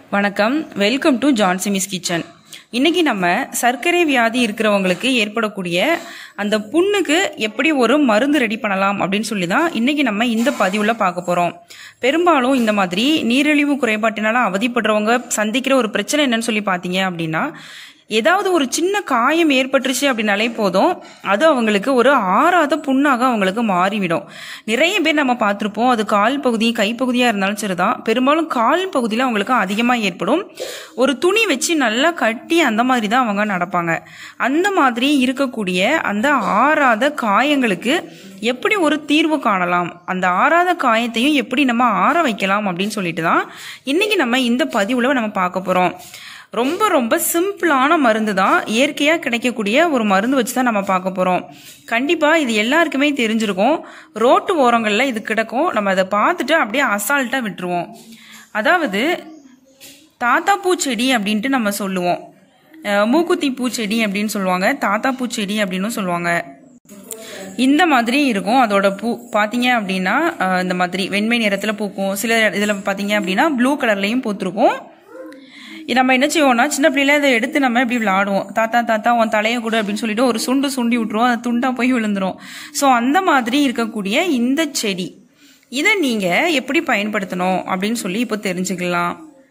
வணக்கம் welcome to ஜான்சிமிஸ் kitchen இன்னைக்கு நம்ம சர்க்கரை வியாதி இருக்கிறவங்களுக்கு ஏற்படக்கூடிய அந்த புண்ணுக்கு எப்படி ஒரு மருந்து ரெடி பண்ணலாம் அப்படின்னு சொல்லி தான் இன்னைக்கு நம்ம இந்த பதிவில் பார்க்க போகிறோம் பெரும்பாலும் இந்த மாதிரி நீரிழிவு குறைபாட்டினால அவதிப்படுறவங்க சந்திக்கிற ஒரு பிரச்சனை என்னன்னு சொல்லி பார்த்தீங்க அப்படின்னா ஏதாவது ஒரு சின்ன காயம் ஏற்பட்டுருச்சு அப்படின்னாலே போதும் அது அவங்களுக்கு ஒரு ஆறாத புண்ணாக அவங்களுக்கு மாறிவிடும் நிறைய பேர் நம்ம பார்த்துருப்போம் அது கால் பகுதி கைப்பகுதியாக இருந்தாலும் சரிதான் பெரும்பாலும் கால் பகுதியில் அவங்களுக்கு அதிகமாக ஏற்படும் ஒரு துணி வச்சு நல்லா கட்டி அந்த மாதிரி தான் அவங்க நடப்பாங்க அந்த மாதிரி இருக்கக்கூடிய அந்த ஆறாத காயங்களுக்கு எப்படி ஒரு தீர்வு காணலாம் அந்த ஆறாத காயத்தையும் எப்படி நம்ம ஆற வைக்கலாம் அப்படின்னு சொல்லிட்டு தான் இன்னைக்கு நம்ம இந்த பதிவில் நம்ம பார்க்க போகிறோம் ரொம்ப ரொம்ப சிம்பிளான மருந்து தான் இயற்கையாக கிடைக்கக்கூடிய ஒரு மருந்து வச்சு தான் நம்ம பார்க்க போகிறோம் கண்டிப்பாக இது எல்லாருக்குமே தெரிஞ்சிருக்கும் ரோட்டு ஓரங்களில் இது கிடக்கும் நம்ம அதை பார்த்துட்டு அப்படியே அசால்ட்டாக விட்டுருவோம் அதாவது தாத்தா பூச்செடி அப்படின்ட்டு நம்ம சொல்லுவோம் அஹ் மூக்குத்தி பூச்செடி அப்படின்னு சொல்லுவாங்க தாத்தா பூச்செடி அப்படின்னு சொல்லுவாங்க இந்த மாதிரி இருக்கும் அதோட பூ பார்த்தீங்க அப்படின்னா அஹ் இந்த மாதிரி வெண்மை நிறத்தில் பூக்கும் சில இதில் பார்த்தீங்க அப்படின்னா ப்ளூ கலர்லையும் பூத்திருக்கும் இது நம்ம என்ன செய்வோம்னா சின்ன பிள்ளையில அதை எடுத்து நம்ம இப்படி விளாடுவோம் தாத்தா தாத்தா உன் தலையை கொடு அப்படின்னு சொல்லிட்டு ஒரு சுண்டு சுண்டி விட்டுருவோம் அது துண்டா போய் விழுந்துரும் ஸோ அந்த மாதிரி இருக்கக்கூடிய இந்த செடி இதை நீங்க எப்படி பயன்படுத்தணும் அப்படின்னு சொல்லி இப்போ தெரிஞ்சுக்கலாம்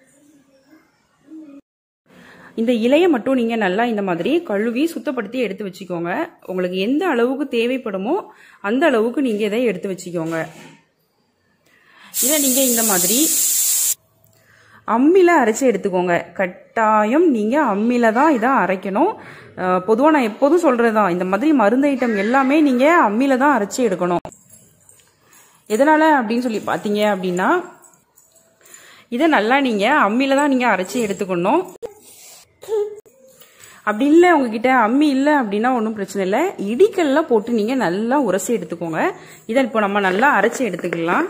இந்த இலையை மட்டும் நீங்கள் நல்லா இந்த மாதிரி கழுவி சுத்தப்படுத்தி எடுத்து வச்சுக்கோங்க உங்களுக்கு எந்த அளவுக்கு தேவைப்படுமோ அந்த அளவுக்கு நீங்கள் இதை எடுத்து வச்சுக்கோங்க இதை நீங்கள் இந்த மாதிரி அம்மியில் அரைச்சி எடுத்துக்கோங்க கட்டாயம் நீங்கள் அம்மியில் தான் இதை அரைக்கணும் பொதுவாக நான் எப்போதும் சொல்கிறது தான் இந்த மாதிரி மருந்து ஐட்டம் எல்லாமே நீங்கள் அம்மியில் தான் அரைச்சி எடுக்கணும் எதனால் அப்படின்னு சொல்லி பார்த்தீங்க அப்படின்னா இதை நல்லா நீங்கள் அம்மியில் தான் நீங்கள் அரைச்சி எடுத்துக்கணும் அப்படி இல்லை உங்ககிட்ட அம்மி இல்லை அப்படின்னா ஒன்றும் பிரச்சனை இல்லை இடிக்கல்ல போட்டு நீங்கள் நல்லா உரசி எடுத்துக்கோங்க இதை இப்போ நம்ம நல்லா அரைச்சி எடுத்துக்கலாம்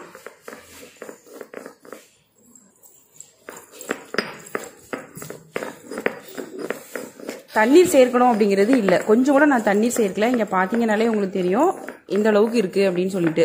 தண்ணீர் சேர்க்கணும் அப்படிங்கிறது இல்லை கொஞ்சம் கூட நான் தண்ணீர் சேர்க்கல இங்கே பார்த்தீங்கனாலே உங்களுக்கு தெரியும் இந்த அளவுக்கு இருக்குது அப்படின்னு சொல்லிட்டு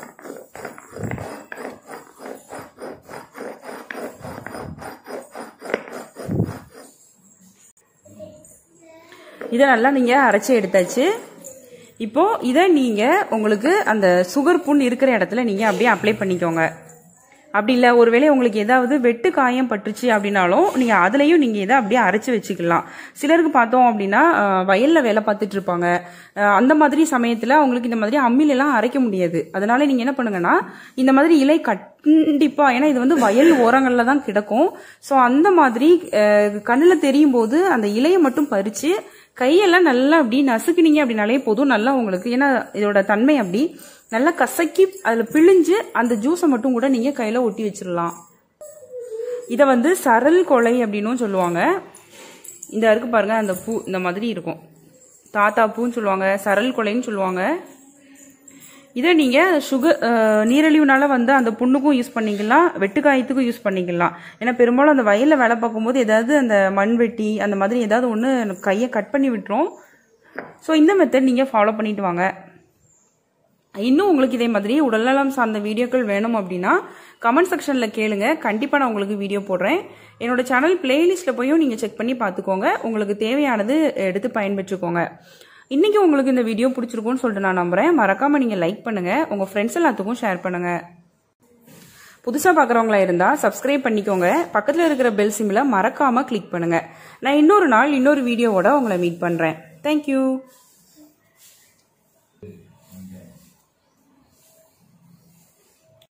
இதை நல்லா நீங்கள் அரைச்சி எடுத்தாச்சு இப்போ இதை நீங்கள் உங்களுக்கு அந்த சுகர் புண் இருக்கிற இடத்துல நீங்கள் அப்படியே அப்ளை பண்ணிக்கோங்க அப்படி இல்லை ஒருவேளை உங்களுக்கு ஏதாவது வெட்டு காயம் பட்டுருச்சு அப்படின்னாலும் நீங்கள் அதுலேயும் நீங்கள் இதை அப்படியே அரைச்சி வச்சுக்கலாம் சிலருக்கு பார்த்தோம் அப்படின்னா வயலில் வேலை பார்த்துட்டு இருப்பாங்க அந்த மாதிரி சமயத்தில் அவங்களுக்கு இந்த மாதிரி அம்மிலெல்லாம் அரைக்க முடியாது அதனால நீங்கள் என்ன பண்ணுங்கன்னா இந்த மாதிரி இலை கண்டிப்பாக ஏன்னா இது வந்து வயல் ஓரங்களில் தான் கிடக்கும் ஸோ அந்த மாதிரி கண்ணில் தெரியும் போது அந்த இலையை மட்டும் பறித்து கையெல்லாம் நல்லா அப்படி நசுக்குனீங்க அப்படின்னாலே போதும் நல்லா உங்களுக்கு ஏன்னா இதோட தன்மை அப்படி நல்லா கசக்கி அதில் பிழிஞ்சு அந்த ஜூஸை மட்டும் கூட நீங்கள் கையில் ஒட்டி வச்சிடலாம் இதை வந்து சரல் கொலை அப்படின்னும் சொல்லுவாங்க இந்த இருக்கு பாருங்க அந்த பூ இந்த மாதிரி இருக்கும் தாத்தா பூன்னு சொல்லுவாங்க சரல் கொலைன்னு சொல்லுவாங்க இதை நீங்கள் சுகர் நீரிழிவுனால வந்து அந்த புண்ணுக்கும் யூஸ் பண்ணிக்கலாம் வெட்டுக்காயத்துக்கும் யூஸ் பண்ணிக்கலாம் ஏன்னா பெரும்பாலும் அந்த வயலில் வேலை பார்க்கும்போது ஏதாவது அந்த மண்வெட்டி அந்த மாதிரி ஏதாவது ஒன்று கையை கட் பண்ணி விட்டுரும் ஸோ இந்த மெத்தட் நீங்கள் ஃபாலோ பண்ணிட்டு வாங்க இன்னும் உங்களுக்கு இதே மாதிரி உடல்நலம் சார்ந்த வீடியோக்கள் வேணும் அப்படின்னா கமெண்ட் செக்ஷனில் கேளுங்க கண்டிப்பாக நான் உங்களுக்கு வீடியோ போடுறேன் என்னோட சேனல் பிளேலிஸ்ட்டில் போயும் நீங்கள் செக் பண்ணி பார்த்துக்கோங்க உங்களுக்கு தேவையானது எடுத்து பயன்பெற்றுக்கோங்க இன்றைக்கி உங்களுக்கு இந்த வீடியோ பிடிச்சிருக்கும்னு சொல்லிட்டு நான் நம்புகிறேன் மறக்காமல் நீங்கள் லைக் பண்ணுங்கள் உங்கள் ஃப்ரெண்ட்ஸ் எல்லாத்துக்கும் ஷேர் பண்ணுங்கள் புதுசாக பார்க்குறவங்களா இருந்தால் சப்ஸ்கிரைப் பண்ணிக்கோங்க பக்கத்தில் இருக்கிற பெல் சிம்மில் மறக்காமல் கிளிக் பண்ணுங்கள் நான் இன்னொரு நாள் இன்னொரு வீடியோவோட உங்களை மீட் பண்ணுறேன் தேங்க்யூ